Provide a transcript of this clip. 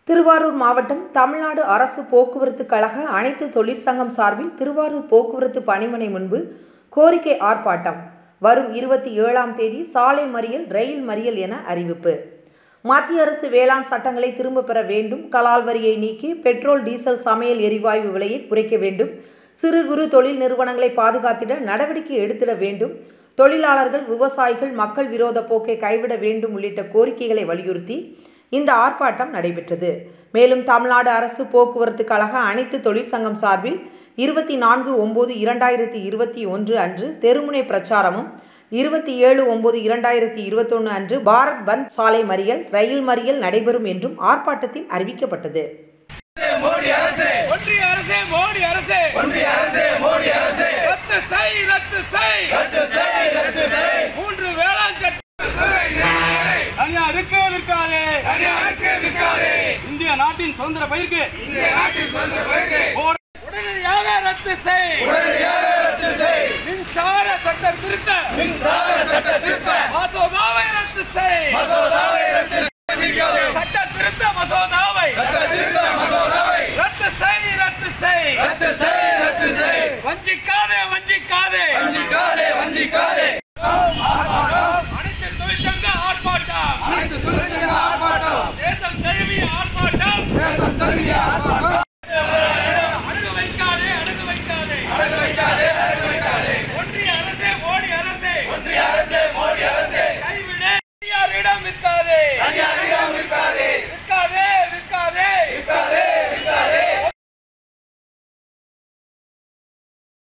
திருவாரூர் மாவட்டம் தமிழ்நாடு அரசு போக்குவரத்து கழக அனைத்து தொழிற்சங்கம் சார்பில் திருவாரூர் போக்குவரத்து பணிமனை முன்பு கோரிக்கை ஆர்ப்பாட்டம் வரும் இருபத்தி ஏழாம் தேதி சாலை மறியல் ரயில் மறியல் என அறிவிப்பு மத்திய அரசு வேளாண் சட்டங்களை திரும்பப் பெற வேண்டும் கலால் வரியை நீக்கி பெட்ரோல் டீசல் சமையல் எரிவாயு விலையை குறைக்க வேண்டும் சிறு குறு தொழில் நிறுவனங்களை பாதுகாத்திட நடவடிக்கை எடுத்திட வேண்டும் தொழிலாளர்கள் விவசாயிகள் மக்கள் விரோத போக்கை கைவிட வேண்டும் உள்ளிட்ட கோரிக்கைகளை வலியுறுத்தி இந்த ஆர்ப்பாட்டம் நடைபெற்றது மேலும் தமிழ்நாடு அரசு போக்குவரத்து கழக அனைத்து தொழிற்சங்கம் சார்பில் இருபத்தி நான்கு ஒம்பது இரண்டாயிரத்தி இருபத்தி ஒன்று அன்று தெருமுனை பிரச்சாரமும் இருபத்தி ஏழு ஒம்பது இரண்டாயிரத்தி இருபத்தொன்று அன்று பாரத் பந்த் சாலை மறியல் ரயில் மறியல் நடைபெறும் என்றும் ஆர்ப்பாட்டத்தில் அறிவிக்கப்பட்டது மோடி அரசே ஒன்றிய அரசே மோடி அரசே ஒன்றிய அரசே மோடி அரசே ரத்து செய் ரத்து செய் ரத்து செய் ரத்து செய் மூன்று வேளாண் சட்டம் தனியாருக்கு விற்காதே தனியாருக்கு விற்காதே இந்திய நாட்டின் சுதந்திர பயிர்க்கு இந்திய நாட்டின் சொந்த பயிர்க்கு உடனடியாக ரத்து செய் உடனடியாக ரத்து செய் மின்சார சட்ட திருத்த மின்சார சட்ட